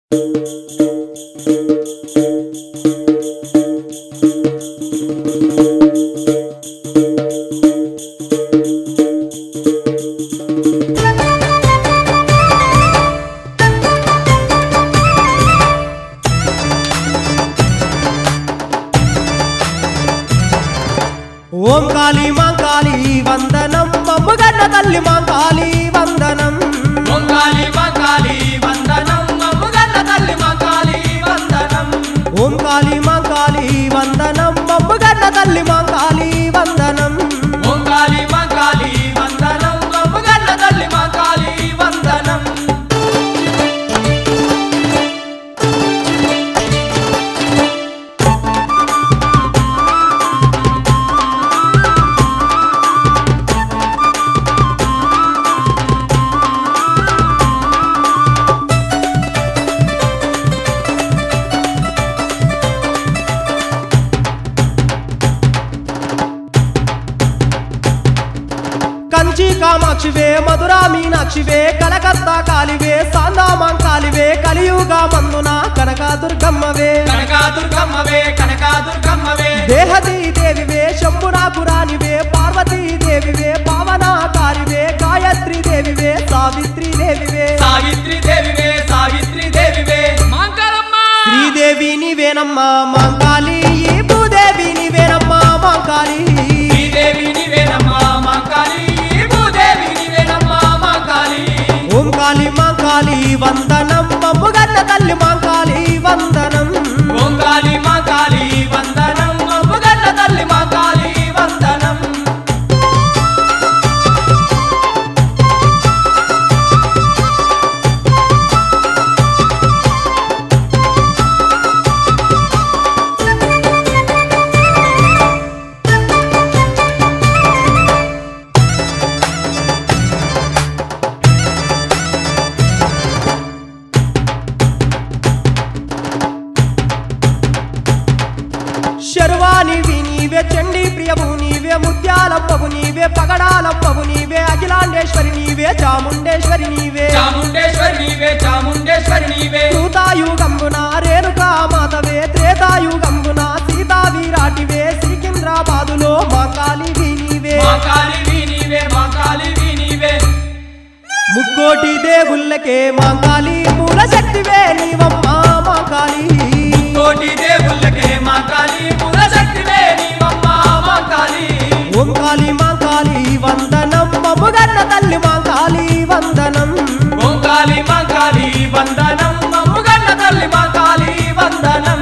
ఓం కాళీ మాంకాళి వందనం మమ్ముగన్న తల్లి మాంకాళి వందనం మంగాలి మంగాలి వందనం మమ్ముగన్న తల్లి మంగాలి వందనం ఓం కాళీ మాంకాళి వందనం మమ్ముగన్న తల్లి మాంకాళి వందనం మంగాలి మంగాలి వందనం మమ్ముగన్న తల్లి మంగాలి వందనం కంచి కామాక్షివే మధురా మీనాక్షివే కలకత్తా కాలివే సాందా మాంకాలివే కలియుగ మందున కనకా దుర్గమ్మవే కనకా దుర్గమ్మవే కనకా దుర్గమ్మవే దేహదీ దేవివే శంభునాపురానివే పార్వతీ దేవివే పావనాకారివే గాయత్రి దేవివే సావిత్రి దేవివే సావిత్రి దేవివే సావిత్రి దేవివే మంగళమ్మ శ్రీదేవి నీవేనమ్మా మాంకాళి ఈ భూదేవి నీవేనమ్మా మాంకాళి శ్రీదేవి నీవేనమ్మా మంగాలి భూదేవి నీవేనమ్మా మంగాలి ఓం కాళి మాంకాళి వందనం మమ్ముగన్న తల్లి మాంకాళి వందనం మంగాలి మంగాలి వందనం మమ్ముగన్న తల్లి మంగాలి వందనం శర్వానివి నీవే చండీ ప్రియవు నీవే ముత్యాలమ్మవు నీవే పగడాలమ్మవు నీవే అఖిలాండేశ్వరి నీవే చాముండేశ్వరి నీవే చాముండేశ్వరి నీవే చాముండేశ్వరి నీవే త్రేతాయుగంబున రేణుకా మాతవే త్రేతాయుగంబున సీతా వీరాటివే సికింద్రాబాదులో మాంకాళి నీవే మాంకాళి నీవే మాంకాళి నీవే ముక్కోటి దేవుళ్ళకే మాంకాళి మూల శక్తివే నీవమ్మా మాంకాళి కోటి దేవుళ్ళకే మాంకాళి పురశక్తివే నీవమ్మ మాంకాళి ఓం కాళి మాంకాళి వందనం మమ్ముగన్న తల్లి మాంకాళి వందనం ఓంకాళి మాంకాళి వందనం మమ్ముగన్న తల్లి మాంకాళి వందనం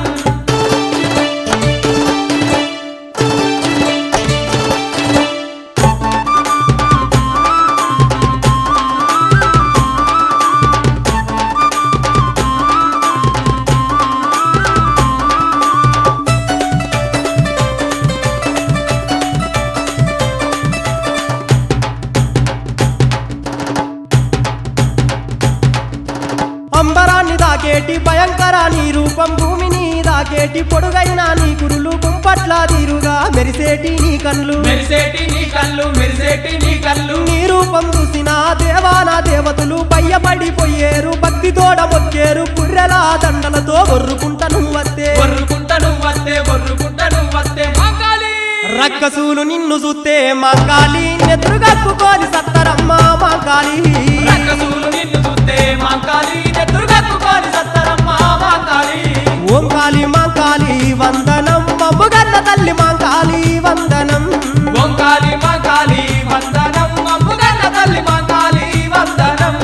అంబరాన్ని దాకేటి భయంకర నీ రూపం భూమిని దాకేటి పొడుగైన నీ కురులు కుంపట్ల తీరుగా మెరిసేటి నీ కళ్ళు మెరిసేటి నీ కళ్ళు మెరిసేటి నీ కళ్ళు నీ రూపం చూసిన దేవాన దేవతలు భయపడిపోయేరు భక్తి తోడ మొక్కేరు కుర్రెల దండలతో ఒర్రుకుంట నువ్వత్తే ఒర్రుకుంట నువ్వత్తే ఒర్రుకుంట నువ్వత్తే మాంకాళి రక్కసూలు నిన్ను చూస్తే మాంకాలి నెత్రుగక్కుకోని సత్తరమ్మ మాంకాలి రక్కసూలు నిన్ను చూస్తే మాంకాళి నెత్తురుగక్కుకోని సత్తరమ్మ మాంకాళి ఓం కాళి మాంకాలి వందనం మమ్ముగన్న తల్లి మాంకాలి వందనం ఓంకాళి మాంకాళి వందనం మమ్ముగన్న తల్లి మాంకాళి వందనం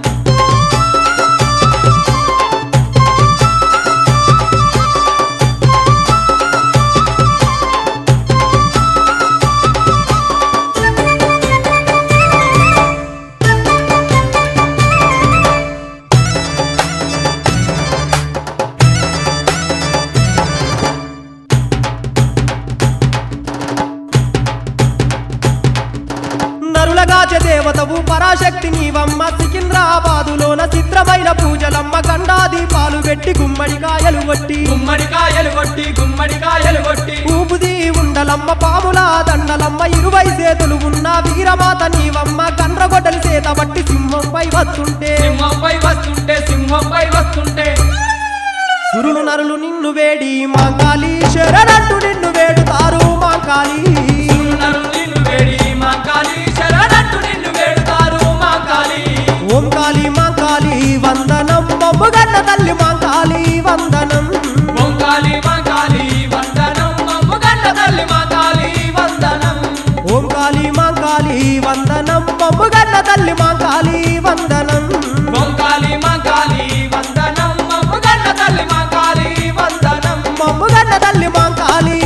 నరులగాచ దేవతవు పరాశక్తి నీవమ్మ సికింద్రాబాదులోన చిత్రమైన పూజలమ్మ గండాదీపాలు పెట్టి గుమ్మడికాయలు కొట్టి గుమ్మడికాయలు కొట్టి గుమ్మడికాయలు కొట్టి ఊపుది ఉండలమ్మ పాముల దండలమ్మ ఇరువై చేతులు ఉన్న వీరమాత నీవమ్మ గండ్రగొడ్డలి చేత బట్టి సింహంపై వస్తుంటే సింహంపై వస్తుంటే సింహంపై వస్తుంటే సురులు నరులు నిన్ను వేడి మాంకాళి శరణట్టు నిన్ను వేడుతారు మాంకాళి నన్ను నిన్ను వేడి మాంకాళి శరణట్టు నిన్ను వేడుతారు మాంకాళి ఓం కాళీ మాంకాళి వందనం మమ్ముగన్న తల్లి మాంకాళి వందనం ఓంకాళి మాంకాళి వందనం మమ్ముగన్న తల్లి మాంకాళి వందనం ఓం కాళీ మాంకాళి వందనం మమ్ముగన్న తల్లి మాంకాళి వందనం ఓంకాళి మాంకాళి వందనం మమ్ముగన్న తల్లి మాంకాళి వందనం మమ్ముగన్న తల్లి మాంకాళి